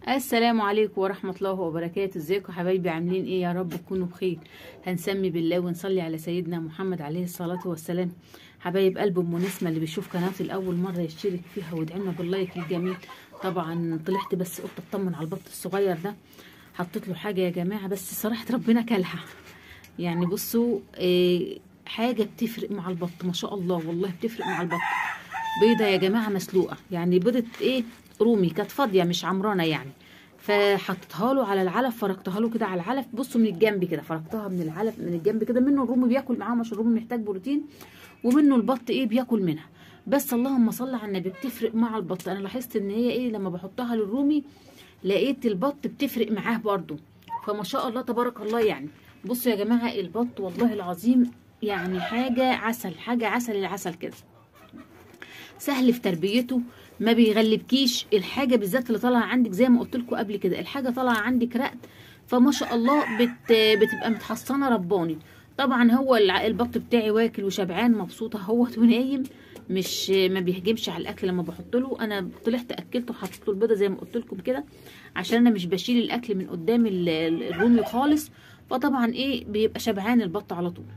السلام عليكم ورحمة الله وبركاته ازيكم حبايبي عاملين ايه يا رب تكونوا بخير هنسمي بالله ونصلي على سيدنا محمد عليه الصلاة والسلام حبايب قلب ام نسمة اللي بيشوف قناتي لأول مرة يشترك فيها ويدعمنا باللايك الجميل طبعا طلعت بس قلت اطمن على البط الصغير ده حطيت له حاجة يا جماعة بس صراحة ربنا كلها يعني بصوا إيه حاجة بتفرق مع البط ما شاء الله والله بتفرق مع البط بيضة يا جماعة مسلوقة يعني بيضة ايه رومي كانت فاضية مش عمرانة يعني فحطيتها له على العلف فركتها له كده على العلف بصوا من الجنب كده فركتها من العلف من الجنب كده منه الرومي بياكل معاه مش الرومي محتاج بروتين ومنه البط ايه بياكل منها بس اللهم صل على النبي بتفرق مع البط انا لاحظت ان هي ايه لما بحطها للرومي لقيت البط بتفرق معاه برضو فما شاء الله تبارك الله يعني بصوا يا جماعة البط والله العظيم يعني حاجة عسل حاجة عسل العسل كده سهل في تربيته ما بيغلبكيش الحاجه بالذات اللي طالعه عندك زي ما قلت لكم قبل كده الحاجه طالعه عندك رقد فما شاء الله بت بتبقى متحصنه رباني طبعا هو البط بتاعي واكل وشبعان مبسوطه هو ونايم مش ما بيهجمش على الاكل لما بحط له انا طلعت اكلته وحطيت له البيضه زي ما قلت لكم كده عشان انا مش بشيل الاكل من قدام الرومي خالص فطبعا ايه بيبقى شبعان البط على طول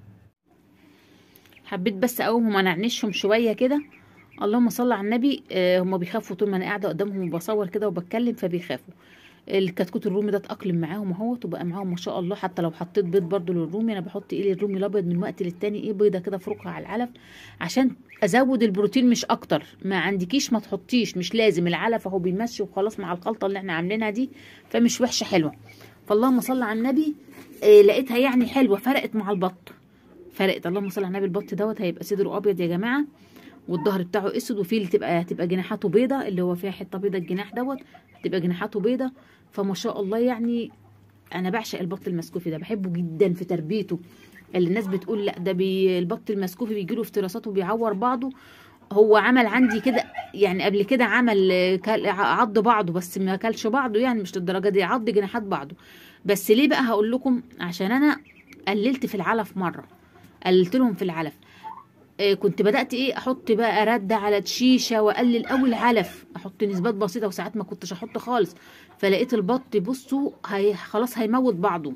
حبيت بس اقومهم انعنشهم شويه كده اللهم صل على النبي آه هم بيخافوا طول ما انا قاعده قدامهم وبصور كده وبتكلم فبيخافوا الكتكوت الرومي ده اتاقلم معاهم اهوت وبقى معاهم ما شاء الله حتى لو حطيت بيض برده للرومي انا بحط ايه الرومي الابيض من وقت للتاني ايه بيضه كده افركها على العلف عشان ازود البروتين مش اكتر ما عندكيش ما تحطيش مش لازم العلف اهو بيمشي وخلاص مع الخلطه اللي احنا عاملينها دي فمش وحشه حلوه فاللهم صل على النبي آه لقيتها يعني حلوه فرقت مع البط فرقت اللهم صل على النبي البط دوت هيبقى صدره ابيض يا جماعه والظهر بتاعه اسود وفيه اللي تبقى هتبقى جناحاته بيضه اللي هو فيها حته بيضه الجناح دوت هتبقى جناحاته بيضه فما شاء الله يعني انا بعشق البط المسكوفي ده بحبه جدا في تربيته اللي الناس بتقول لا ده بي البط المسكوفي بيجي له افتراسات وبيعور بعضه هو عمل عندي كده يعني قبل كده عمل عض بعضه بس ما كلش بعضه يعني مش للدرجه دي عض جناحات بعضه بس ليه بقى هقول لكم عشان انا قللت في العلف مره قللت لهم في العلف كنت بدات ايه احط بقى رد على شيشه واقلل قوي العلف احط نسبات بسيطه وساعات ما كنتش احط خالص فلقيت البط بصوا هي خلاص هيموت بعضه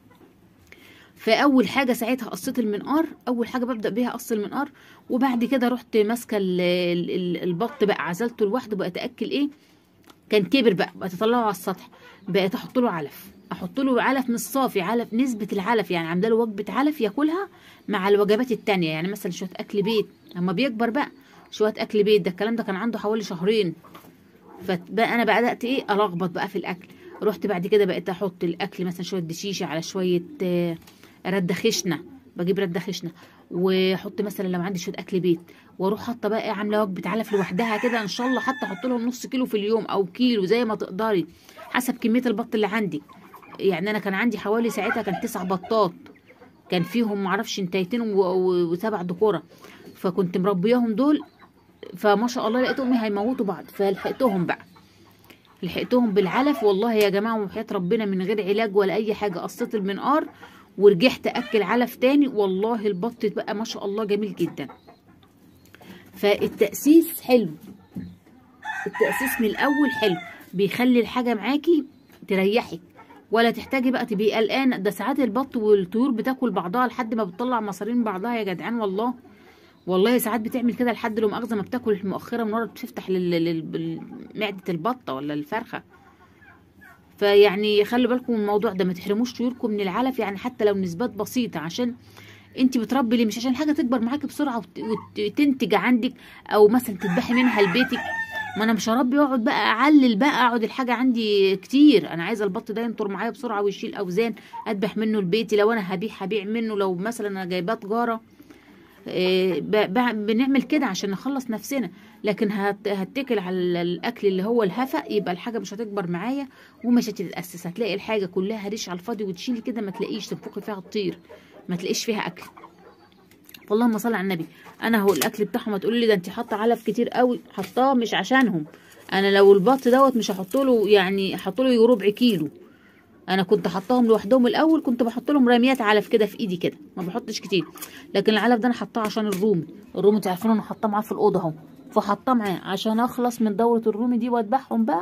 فاول حاجه ساعتها قصيت المنقار اول حاجه ببدا بيها قص المنقار وبعد كده رحت ماسكه البط بقى عزلته لوحده بقيت اكل ايه كان كبر بقى بقيت اطلعه على السطح بقيت احط له علف احط له علف مش صافي علف نسبه العلف يعني عامله له وجبه علف ياكلها مع الوجبات التانية يعني مثلا شويه اكل بيت اما بيكبر بقى شويه اكل بيت ده الكلام ده كان عنده حوالي شهرين فبقى انا بدات ايه الخبط بقى في الاكل رحت بعد كده بقيت احط الاكل مثلا شويه دشيشه على شويه رده خشنه بجيب رده خشنه واحط مثلا لو عندي شويه اكل بيت واروح حاطه بقى عامله وجبه علف لوحدها كده ان شاء الله حتى احط لهم نص كيلو في اليوم او كيلو زي ما تقدري حسب كميه البط اللي عندك يعني انا كان عندي حوالي ساعتها كان تسع بطات كان فيهم معرفش انتيتين وسبع دكوره فكنت مربياهم دول فما شاء الله لقيتهم هيموتوا بعض فلحقتهم بقى لحقتهم بالعلف والله يا جماعه وحياه ربنا من غير علاج ولا اي حاجه قصيت المنقار ورجعت اكل علف تاني والله البط بقى ما شاء الله جميل جدا فالتاسيس حلو التاسيس من الاول حلو بيخلي الحاجه معاكي تريحك ولا تحتاجي بقى تبقي قلقانه ده ساعات البط والطيور بتاكل بعضها لحد ما بتطلع مصارين بعضها يا جدعان والله والله ساعات بتعمل كده لحد لو مؤاخذه ما بتاكل مؤخره من ورا بتفتح معده البطه ولا الفرخه فيعني خلي بالكم من الموضوع ده ما تحرموش طيوركم من العلف يعني حتى لو نسبات بسيطه عشان انت بتربي ليه مش عشان حاجه تكبر معاكي بسرعه وتنتج عندك او مثلا تذبحي منها لبيتك ما انا مش هربي واقعد بقى اعلل بقى اقعد الحاجه عندي كتير انا عايزه البط ده ينطر معايا بسرعه ويشيل اوزان اذبح منه لبيتي لو انا هبيع هبيع منه لو مثلا انا جايباه تجاره إيه بنعمل كده عشان نخلص نفسنا لكن هتكل على الاكل اللي هو الهفق يبقى الحاجه مش هتكبر معايا ومش هتتاسس هتلاقي الحاجه كلها ريش على الفاضي وتشيلي كده ما تلاقيش تنفخي فيها تطير ما تلاقيش فيها اكل اللهم صل على النبي انا هو الاكل بتاعهم هتقولي لي ده انت حاطه علف كتير قوي حطاه مش عشانهم انا لو البط دوت مش هحط له يعني احط له ربع كيلو انا كنت حطاهم لوحدهم الاول كنت بحط لهم رميات علف كده في ايدي كده ما بحطش كتير لكن العلف ده انا حطاه عشان الرومي الرومي انتوا عارفين انا حطاه معاه في الاوضه اهو فحطاه معاه عشان اخلص من دوره الرومي دي واذبحهم بقى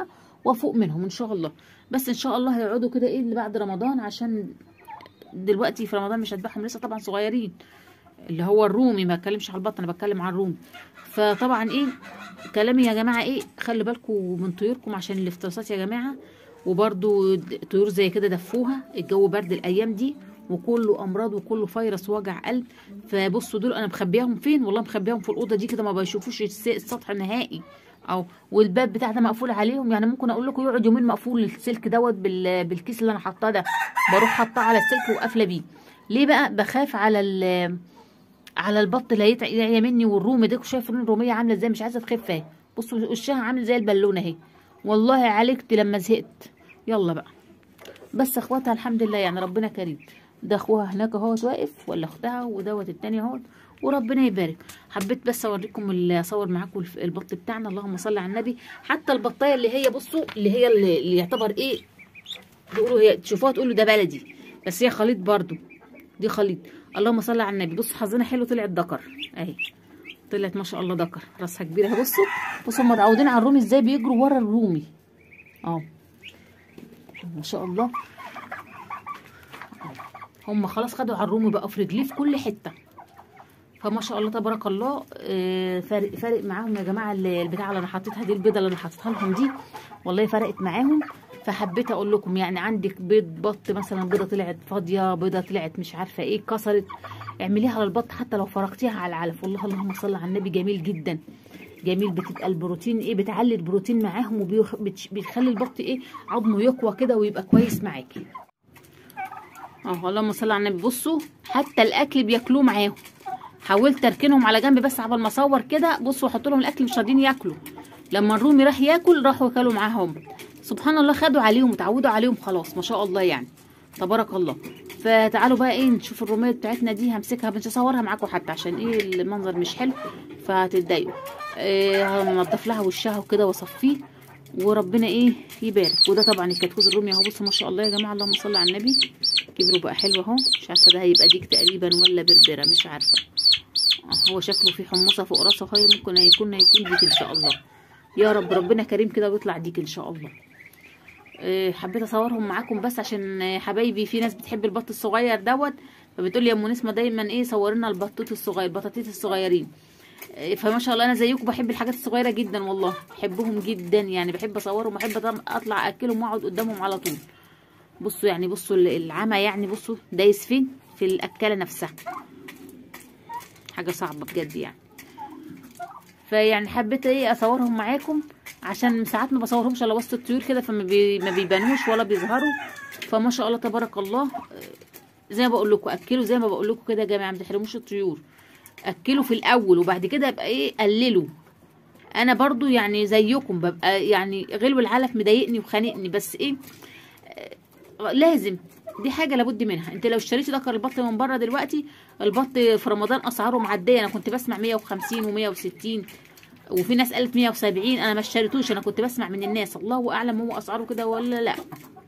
وافوق منهم ان شاء الله بس ان شاء الله هيقعدوا كده ايه اللي بعد رمضان عشان دلوقتي في رمضان مش هذبحهم لسه طبعا صغيرين اللي هو الرومي ما بتكلمش على البط انا بتكلم على الرومي فطبعا ايه كلامي يا جماعه ايه خلي بالكم من طيوركم عشان الافتراسات يا جماعه وبرده طيور زي كده دفوها الجو برد الايام دي وكله امراض وكله فيروس وجع قلب فبصوا دول انا مخبياهم فين والله مخبياهم في الاوضه دي كده ما بيشوفوش الس- السطح نهائي او والباب بتاع ده مقفول عليهم يعني ممكن اقول لكم يقعد يومين مقفول السلك دوت بال- بالكيس اللي انا حاطاه ده بروح حاطاه على السلك وقافله بيه ليه بقى بخاف على ال على البط اللي هيتع- يعيا مني والرومي ده شايف الروميه عامله ازاي مش عايزه تخف اهي بصوا وشها عامل زي البالونه اهي والله عالجت لما زهقت يلا بقى بس اخواتها الحمد لله يعني ربنا كريم ده اخوها هناك اهوت واقف ولا اختها ودوت التاني اهوت وربنا يبارك حبيت بس اوريكم ال- اصور معاكم الف- البط بتاعنا اللهم صل على النبي حتى البطايه اللي هي بصوا اللي هي اللي, اللي يعتبر ايه تقولوا هي تشوفوها تقولوا ده بلدي بس هي خليط برضو دي خليط اللهم صل على النبي بصوا حظنا حلو طلعت ذكر اهي طلعت ما شاء الله ذكر راسها كبيره اهي بصوا بصوا هم متعودين على الرومي ازاي بيجروا ورا الرومي اه ما شاء الله هم خلاص خدوا على الرومي بقى في رجليه في كل حته فما شاء الله تبارك الله آه، فارق فارق معاهم يا جماعه ال- البتاعه اللي انا حطيتها دي البيضه اللي انا حطيتها لهم دي والله فرقت معاهم فحبيت اقول لكم يعني عندك بيض بط مثلا بيضه طلعت فاضيه بيضه طلعت مش عارفه ايه كسرت اعمليها على البط حتى لو فرقتيها على العلف والله اللهم صل على النبي جميل جدا جميل بتبقى البروتين ايه بتعلي البروتين معاهم وبيخلي البط ايه عظمه يقوى كده ويبقى كويس معاكي اه اللهم صل على النبي بصوا حتى الاكل بياكلوه معاهم حاولت اركنهم على جنب بس عبال ما اصور كده بصوا احط لهم الاكل مش راضيين ياكلوا لما الرومي راح ياكل راحوا ياكلوا معاهم سبحان الله خدوا عليهم اتعودوا عليهم خلاص ما شاء الله يعني تبارك الله فتعالوا بقى ايه نشوف الروميه بتاعتنا دي همسكها مش هصورها معاكم حتى عشان ايه المنظر مش حلو فهتتضايقوا إيه هنضف لها وشها وكده واصفيه وربنا ايه يبارك وده طبعا الكتكوت الرومي اهو بصوا ما شاء الله يا جماعه اللهم صل على النبي كبروا بقى حلو اهو مش عارفه ده هيبقى ديك تقريبا ولا بربره مش عارفه آه، هو شكله في حمصه فوق راسه خير ممكن يكون هيكون ديك ان شاء الله يا رب ربنا كريم كده ويطلع ديك ان شاء الله آه، حبيت اصورهم معاكم بس عشان آه، حبايبي في ناس بتحب البط الصغير دوت فبتقول لي يا ام نسمه دايما ايه صور لنا البطوط الصغير البطاطيت الصغيرين آه، فما شاء الله انا زيكم بحب الحاجات الصغيره جدا والله بحبهم جدا يعني بحب اصورهم وبحب أطلع- اطلع اكلهم واقعد قدامهم على طول بصوا يعني بصوا العمى يعني بصوا دايس فين في الاكاله نفسها حاجه صعبه بجد يعني فيعني حبيت ايه اصورهم معاكم عشان ساعات ما بصورهمش الا وسط الطيور كده فما بي ما بيبانوش ولا بيظهروا فما شاء الله تبارك الله آه، زي ما بقول لكم اكلوا زي ما بقول لكم كده يا جماعه ما تحرموش الطيور اكلوا في الاول وبعد كده يبقى ايه قللوا انا برضو يعني زيكم ببقى يعني غلو العلف مضايقني وخانقني بس ايه آه، لازم دي حاجه لابد منها انت لو اشتريتي دكر البط من بره دلوقتي البط في رمضان اسعاره معديه انا كنت بسمع 150 و160 وفي ناس قالت 170 انا ما اشتريتوش انا كنت بسمع من الناس الله اعلم هو اسعاره كده ولا لا